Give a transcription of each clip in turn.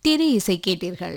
திரை இசை கேட்டீர்கள்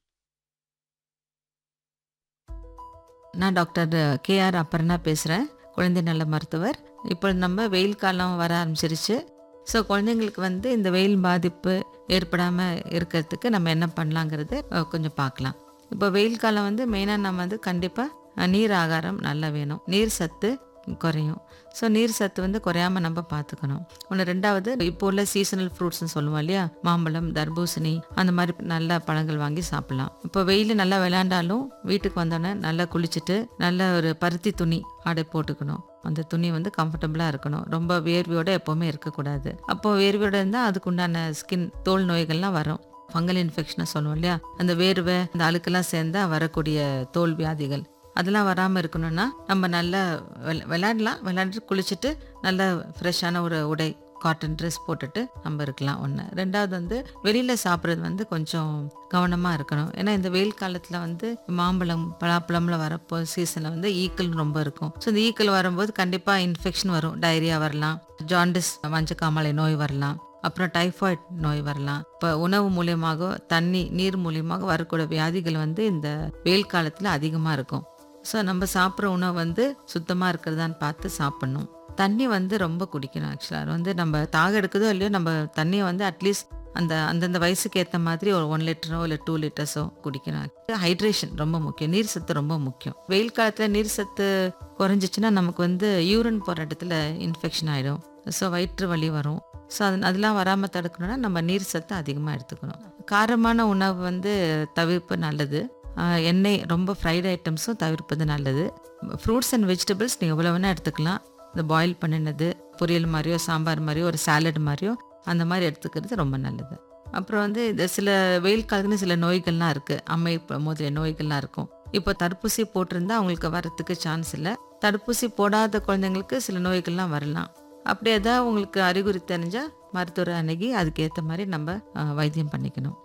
நான் டாக்டர் கே ஆர் அப்பர்ணா பேசுகிறேன் குழந்தை நல மருத்துவர் இப்போ நம்ம வெயில் காலம் வர ஆரம்பிச்சிருச்சு ஸோ குழந்தைங்களுக்கு வந்து இந்த வெயில் பாதிப்பு ஏற்படாமல் இருக்கிறதுக்கு நம்ம என்ன பண்ணலாங்கிறது அஹ், கொஞ்சம் பார்க்கலாம் இப்போ வெயில் காலம் வந்து மெயினாக நம்ம வந்து கண்டிப்பாக நீர் ஆகாரம் நல்லா வேணும் நீர் சத்து குறையும் ஸோ நீர் சத்து வந்து குறையாம நம்ம பார்த்துக்கணும் ஒன்று ரெண்டாவது இப்போ உள்ள சீசனல் ஃப்ரூட்ஸ்னு சொல்லுவோம் இல்லையா மாம்பழம் தர்பூசணி அந்த மாதிரி நல்ல பழங்கள் வாங்கி சாப்பிடலாம் இப்போ வெயில் நல்லா விளையாண்டாலும் வீட்டுக்கு வந்தோடனே நல்லா குளிச்சுட்டு நல்ல ஒரு பருத்தி துணி ஆடை போட்டுக்கணும் அந்த துணி வந்து கம்ஃபர்டபுளாக இருக்கணும் ரொம்ப வேர்வையோட எப்போவுமே இருக்கக்கூடாது அப்போ வேர்வையோட இருந்தால் அதுக்கு உண்டான ஸ்கின் தோல் நோய்கள்லாம் வரும் ஃபங்கல் இன்ஃபெக்ஷனை சொல்லுவோம் இல்லையா அந்த வேர்வை அந்த அழுக்கெல்லாம் சேர்ந்தா வரக்கூடிய தோல் வியாதிகள் அதெல்லாம் வராமல் இருக்கணும்னா நம்ம நல்லா விள- விளையாடலாம் விளையாண்டுட்டு குளிச்சுட்டு நல்ல ஃப்ரெஷ்ஷான ஒரு உடை காட்டன் ட்ரெஸ் போட்டுட்டு நம்ம இருக்கலாம் ஒன்று ரெண்டாவது வந்து வெளியில் சாப்பிட்றது வந்து கொஞ்சம் கவனமாக இருக்கணும் ஏன்னா இந்த வெயில் காலத்தில் வந்து மாம்பழம் பலாப்பழம்ல வரப்போ சீசனில் வந்து ஈக்கள் ரொம்ப இருக்கும் ஸோ இந்த ஈக்கள் வரும்போது கண்டிப்பாக இன்ஃபெக்ஷன் வரும் டயரியா வரலாம் ஜாண்டிஸ் மஞ்சக்காமலை நோய் வரலாம் அப்புறம் டைஃபாய்டு நோய் வரலாம் இப்போ உணவு மூலியமாக தண்ணி நீர் மூலியமாக வரக்கூடிய வியாதிகள் வந்து இந்த வெயில் காலத்தில் அதிகமாக இருக்கும் ஸோ நம்ம சாப்பிட்ற உணவு வந்து சுத்தமாக இருக்கிறதான்னு பார்த்து சாப்பிடணும் தண்ணி வந்து ரொம்ப குடிக்கணும் ஆக்சுவலாக வந்து நம்ம தாக எடுக்குதோ இல்லையோ நம்ம தண்ணியை வந்து அட்லீஸ்ட் அந்த அந்தந்த வயசுக்கு ஏற்ற மாதிரி ஒரு ஒன் லிட்டரோ இல்லை டூ லிட்டர்ஸோ குடிக்கணும் ஹைட்ரேஷன் ரொம்ப முக்கியம் நீர் சத்து ரொம்ப முக்கியம் வெயில் காலத்தில் நீர் சத்து குறைஞ்சிச்சுன்னா நமக்கு வந்து யூரின் போகிற இடத்துல இன்ஃபெக்ஷன் ஆகிடும் ஸோ வயிற்று வலி வரும் ஸோ அது அதெல்லாம் வராமல் தடுக்கணும்னா நம்ம நீர் சத்து அதிகமாக எடுத்துக்கணும் காரமான உணவு வந்து தவிர்ப்பு நல்லது ஆஹ் எண்ணெய் ரொம்ப ஃப்ரைடு ஐட்டம்ஸும் தவிர்ப்பது நல்லது ஃப்ரூட்ஸ் அண்ட் வெஜிடபிள்ஸ் நீங்கள் எவ்வளோ வேணால் எடுத்துக்கலாம் இந்த பாயில் பண்ணினது பொரியல் மாதிரியோ சாம்பார் மாதிரியோ ஒரு சாலட் மாதிரியோ அந்த மாதிரி எடுத்துக்கிறது ரொம்ப நல்லது அப்புறம் வந்து இந்த சில வெயில் காலத்துல சில நோய்கள்லாம் இருக்குது அம்மை ப- முதலிய நோய்கள்லாம் இருக்கும் இப்போ தடுப்பூசி போட்டிருந்தா அவங்களுக்கு வரத்துக்கு சான்ஸ் இல்லை தடுப்பூசி போடாத குழந்தைங்களுக்கு சில நோய்கள்லாம் வரலாம் அப்படி ஏதாவது உங்களுக்கு அறிகுறி தெரிஞ்சால் மருத்துவரை அணுகி அதுக்கேற்ற மாதிரி நம்ம ஆஹ், வைத்தியம் பண்ணிக்கணும்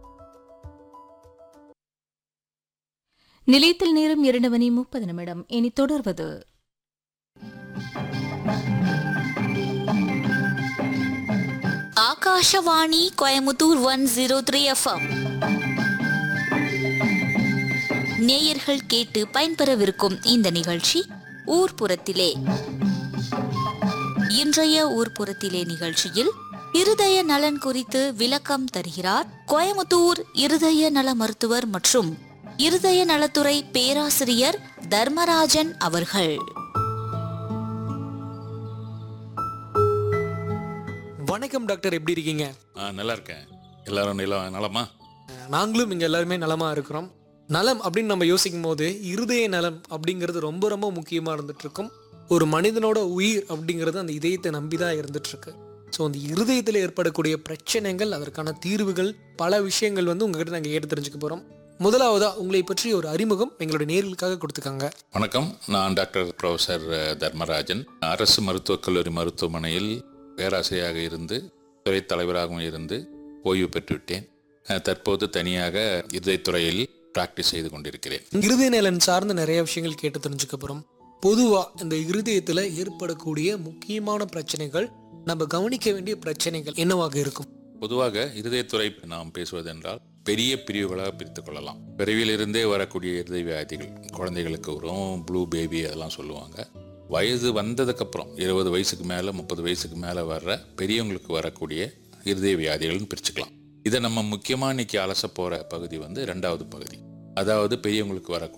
நிலையத்தில் நேரம் இரண்டு மணி முப்பது நிமிடம் இனி தொடர்வது Akashvani Coimbatore one zero three FM நேயர்கள் கேட்டு பயன்பெறவிருக்கும் இந்த நிகழ்ச்சி ஊர்ப்புறத்திலே இன்றைய ஊர்ப்புறத்திலே நிகழ்ச்சியில் இருதய நலன் குறித்து விளக்கம் தருகிறார் கோயமுத்தூர் இருதய நல மருத்துவர் மற்றும் இருதய நலத்துறை பேராசிரியர் தர்மராஜன் அவர்கள் வணக்கம் டாக்டர் எப்படி இருக்கீங்க ஆ நல்லா இருக்கேன் எல்லாரும் நில நலமா நாங்களும் இங்க எல்லாருமே நலமா இருக்கிறோம் நலம் அப்படின்னு நம்ம யோசிக்கும் போது இருதய நலம் அப்படிங்கிறது ரொம்ப ரொம்ப முக்கியமா இருந்துட்டு இருக்கும் ஒரு மனிதனோட உயிர் அப்படிங்கிறது அந்த இதயத்தை நம்பி தான் இருந்துட்டு இருக்கு ஸோ அந்த இருதயத்தில் ஏற்படக்கூடிய பிரச்சனைகள் அதற்கான தீர்வுகள் பல விஷயங்கள் வந்து உங்ககிட்ட நாங்கள் கேட்டு தெரிஞ்சுக்க போறோம் முதலாவதா உங்களை பற்றி ஒரு அறிமுகம் எங்களுடைய நேர்களுக்காக கொடுத்துக்காங்க வணக்கம் நான் டாக்டர் ப்ரொஃபசர் தர்மராஜன் அரசு மருத்துவக் கல்லூரி மருத்துவமனையில் பேராசிரியராக இருந்து துறை தலைவராகவும் இருந்து ஓய்வு பெற்றுவிட்டேன் அஹ், தற்போது தனியாக இதயத்துறையில் பிராக்டிஸ் செய்து கொண்டிருக்கிறேன் இருதய நலன் சார்ந்த நிறைய விஷயங்கள் கேட்டு தெரிஞ்சுக்க போறோம் பொதுவா இந்த இருதயத்துல ஏற்படக்கூடிய முக்கியமான பிரச்சனைகள் நம்ம கவனிக்க வேண்டிய பிரச்சனைகள் என்னவாக இருக்கும் பொதுவாக இருதயத்துறை நாம் பேசுவதென்றால் பெரிய பிரிவுகளாக பிரித்துக் கொள்ளலாம் பிறவிலிருந்தே வரக்கூடிய இருதய வியாதிகள் குழந்தைகளுக்கு வரும் ப்ளூ பேபி அதெல்லாம் சொல்லுவாங்க வயது வந்ததுக்கப்புறம் இருபது வயசுக்கு மேலே முப்பது வயசுக்கு மேலே வர்ற பெரியவங்களுக்கு வரக்கூடிய இருதய வியாதிகள்னு பிரிச்சுக்கலாம் இதை நம்ம முக்கியமாக இன்னைக்கு அலச போகிற பகுதி வந்து ரெண்டாவது பகுதி அதாவது பெரியவங்களுக்கு வரக்கூடிய